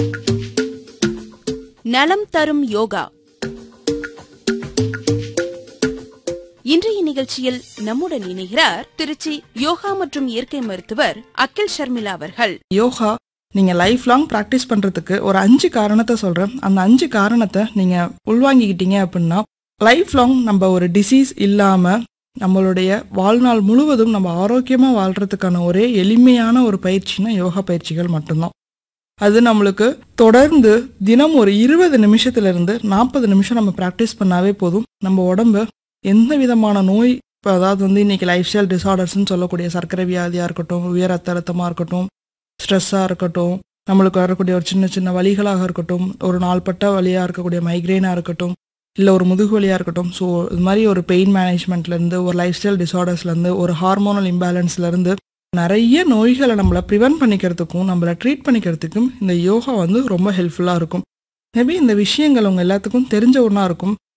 நலம் தரும் யோகா இன்றைய நிகழ்ச்சியில் நம்முடன் இணைகிறார் திருச்சி யோகா மற்றும் இயற்கை மருத்துவர் அகில் ஷர்மிளா அவர்கள் யோகா நீங்கள் லைஃப் லாங் ப்ராக்டிஸ் பண்ணுறதுக்கு ஒரு அஞ்சு காரணத்தை சொல்கிறேன் அந்த அஞ்சு காரணத்தை நீங்கள் உள்வாங்கிக்கிட்டீங்க அப்படின்னா லைஃப் லாங் நம்ம ஒரு டிசீஸ் இல்லாமல் நம்மளுடைய வாழ்நாள் முழுவதும் நம்ம ஆரோக்கியமாக வாழ்கிறதுக்கான ஒரே எளிமையான ஒரு பயிற்சினா யோகா பயிற்சிகள் மட்டும்தான் அது நம்மளுக்கு தொடர்ந்து தினம் ஒரு இருபது நிமிஷத்துலேருந்து நாற்பது நிமிஷம் நம்ம ப்ராக்டிஸ் பண்ணாவே போதும் நம்ம உடம்பு எந்த விதமான நோய் இப்போ அதாவது வந்து இன்னைக்கு லைஃப் ஸ்டைல் டிசார்டர்ஸ்னு சொல்லக்கூடிய சர்க்கரை வியாதியாக இருக்கட்டும் உயர் ரத்த அழுத்தமாக இருக்கட்டும் ஸ்ட்ரெஸ்ஸாக இருக்கட்டும் நம்மளுக்கு வரக்கூடிய ஒரு சின்ன சின்ன வலிகளாக இருக்கட்டும் ஒரு நாள்பட்ட வலியாக இருக்கக்கூடிய மைக்ரெயினாக இருக்கட்டும் இல்லை ஒரு முதுகு வலியாக இருக்கட்டும் ஸோ இது மாதிரி ஒரு பெயின் மேனேஜ்மெண்ட்லேருந்து ஒரு லைஃப் ஸ்டைல் டிசார்டர்ஸ்லேருந்து ஒரு ஹார்மோனல் இம்பேலன்ஸ்லேருந்து நிறைய நோய்களை நம்மளை ப்ரிவென்ட் பண்ணிக்கிறதுக்கும் நம்மளை ட்ரீட் பண்ணிக்கிறதுக்கும் இந்த யோகா வந்து ரொம்ப ஹெல்ப்ஃபுல்லாக இருக்கும் மேபி இந்த விஷயங்கள் உங்கள் எல்லாத்துக்கும் தெரிஞ்ச ஒன்றா இருக்கும்